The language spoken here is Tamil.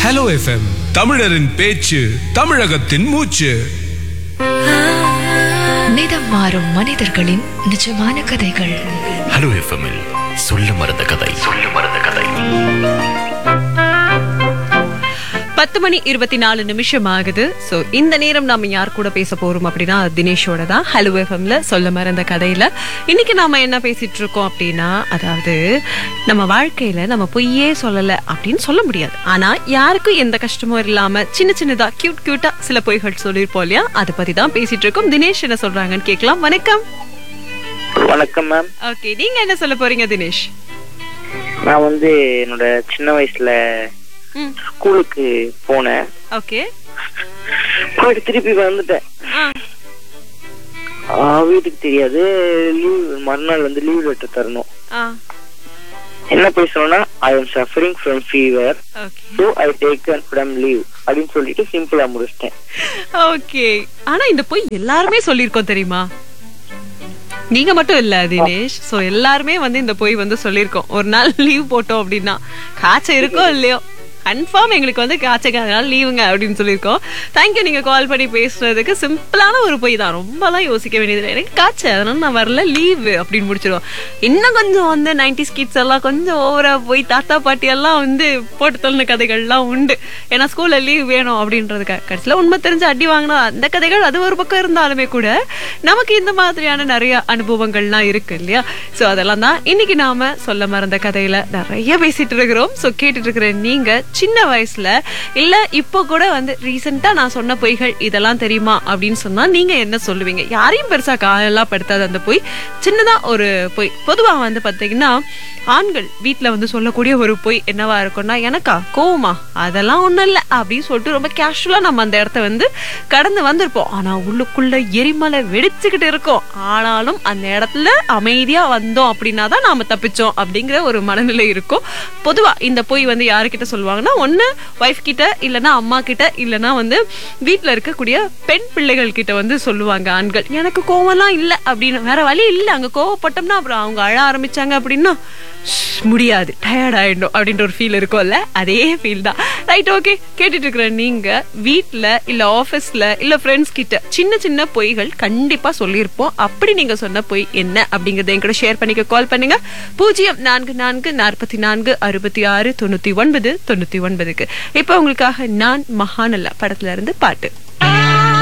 ஹலோ எஃப்எம் தமிழரின் பேச்சு தமிழகத்தின் மூச்சு நிதம் மாறும் மனிதர்களின் நிஜமான கதைகள் ஹலோ எஃப்எம்மில் சொல்ல மறந்த கதை சொல்ல மறந்த கதை பத்து மணி இருபத்தி நாலு நிமிஷம் ஆகுது சோ இந்த நேரம் நாம யார் கூட பேச போறோம் அப்படின்னா தினேஷோட தான் ஹலோ எஃப்எம்ல சொல்ல மறந்த கதையில இன்னைக்கு நாம என்ன பேசிட்டு இருக்கோம் அப்படின்னா அதாவது நம்ம வாழ்க்கையில நம்ம பொய்யே சொல்லல அப்படின்னு சொல்ல முடியாது ஆனா யாருக்கும் எந்த கஷ்டமும் இல்லாம சின்ன சின்னதா கியூட் கியூட்டா சில பொய்கள் சொல்லியிருப்போம் இல்லையா அதை பத்தி தான் பேசிட்டு இருக்கோம் தினேஷ் என்ன சொல்றாங்கன்னு கேட்கலாம் வணக்கம் வணக்கம் மேம் ஓகே நீங்க என்ன சொல்ல போறீங்க தினேஷ் நான் வந்து என்னோட சின்ன வயசுல ம் ஸ்கூலுக்கு போனேன் ஓகே போயிட்டு திருப்பி வந்துட்டேன் ஆ ஆ, வீட்டுக்கு தெரியாது லீவ் மறுநாள் வந்து லீவ் லெட்டர் தரணும் ஆ என்ன பேசணும்னா I am suffering from fever okay so I take from leave அப்படின்னு சொல்லிட்டு சிம்பிளா முடிச்சிட்டேன் ஓகே ஆனா இந்த பொய் எல்லாருமே சொல்லிருக்கோம் தெரியுமா நீங்க மட்டும் இல்ல தினேஷ் சோ எல்லாருமே வந்து இந்த பொய் வந்து சொல்லிருக்கோம் ஒரு நாள் லீவ் போட்டோம் அப்படின்னா காய்ச்சல் இருக்கோ இல்லையோ கன்ஃபார்ம் எங்களுக்கு வந்து காய்ச்சல் அதனால லீவுங்க அப்படின்னு சொல்லியிருக்கோம் தேங்க்யூ நீங்க கால் பண்ணி பேசுறதுக்கு சிம்பிளான ஒரு பொய் தான் ரொம்பலாம் யோசிக்க வேண்டியது இல்லை எனக்கு காய்ச்சல் அதனால நான் வரல லீவு அப்படின்னு முடிச்சிருவோம் இன்னும் கொஞ்சம் வந்து நைன்டி கிட்ஸ் எல்லாம் கொஞ்சம் ஓவரா போய் தாத்தா பாட்டி எல்லாம் வந்து போட்டு தள்ளின கதைகள்லாம் உண்டு ஏன்னா ஸ்கூல்ல லீவ் வேணும் அப்படின்றதுக்காக கடைசியில் உண்மை தெரிஞ்சு அடி வாங்கினா அந்த கதைகள் அது ஒரு பக்கம் இருந்தாலுமே கூட நமக்கு இந்த மாதிரியான நிறைய அனுபவங்கள்லாம் இருக்கு இல்லையா சோ அதெல்லாம் தான் இன்னைக்கு நாம சொல்ல மறந்த கதையில நிறைய பேசிட்டு இருக்கிறோம் சோ கேட்டுட்டு இருக்கிற நீங்க சின்ன வயசுல இல்ல இப்போ கூட வந்து ரீசெண்டா நான் சொன்ன பொய்கள் இதெல்லாம் தெரியுமா அப்படின்னு சொன்னா நீங்க என்ன சொல்லுவீங்க யாரையும் பெருசா காலெல்லாம் படுத்தாத அந்த பொய் சின்னதா ஒரு பொய் பொதுவா வந்து பாத்தீங்கன்னா ஆண்கள் வீட்ல வந்து சொல்லக்கூடிய ஒரு பொய் என்னவா இருக்கும்னா எனக்கா கோவமா அதெல்லாம் ஒண்ணும் இல்ல அப்படின்னு சொல்லிட்டு ரொம்ப கேஷுவலா நம்ம அந்த இடத்த வந்து கடந்து வந்திருப்போம் ஆனா உள்ளுக்குள்ள எரிமலை வெடிச்சுக்கிட்டு இருக்கோம் ஆனாலும் அந்த இடத்துல அமைதியா வந்தோம் அப்படின்னா தான் நாம தப்பிச்சோம் அப்படிங்கிற ஒரு மனநிலை இருக்கும் பொதுவா இந்த பொய் வந்து யாருக்கிட்ட சொல்லுவாங்கன்னா ஒண்ணு ஒய்ஃப் கிட்ட இல்லனா அம்மா கிட்ட இல்லனா வந்து வீட்ல இருக்கக்கூடிய பெண் பிள்ளைகள் கிட்ட வந்து சொல்லுவாங்க ஆண்கள் எனக்கு கோவம்லாம் இல்ல அப்படின்னு வேற வழி இல்ல அங்க கோவப்பட்டோம்னா அப்புறம் அவங்க அழ ஆரம்பிச்சாங்க அப்படின்னா "ஷ், முடியாது டயர்ட் ஆயிடும் அப்படின்ற ஒரு ஃபீல் இருக்கும்ல அதே ஃபீல் தான் ரைட் ஓகே கேட்டுட்டு இருக்கிற நீங்க வீட்ல இல்ல ஆபீஸ்ல இல்ல ஃப்ரெண்ட்ஸ் கிட்ட சின்ன சின்ன பொய்கள் கண்டிப்பா சொல்லியிருப்போம் அப்படி நீங்க சொன்ன பொய் என்ன அப்படிங்கறத என் கூட ஷேர் பண்ணிக்க கால் பண்ணுங்க பூஜ்ஜியம் நான்கு நான்கு நாற்பத்தி நான்கு அறுபத்தி ஆறு தொண்ணூத்தி ஒன்பது தொண்ணூத்தி ஒன்பதுக்கு இப்ப உங்களுக்காக நான் மகானல்ல படத்துல இருந்து பாட்டு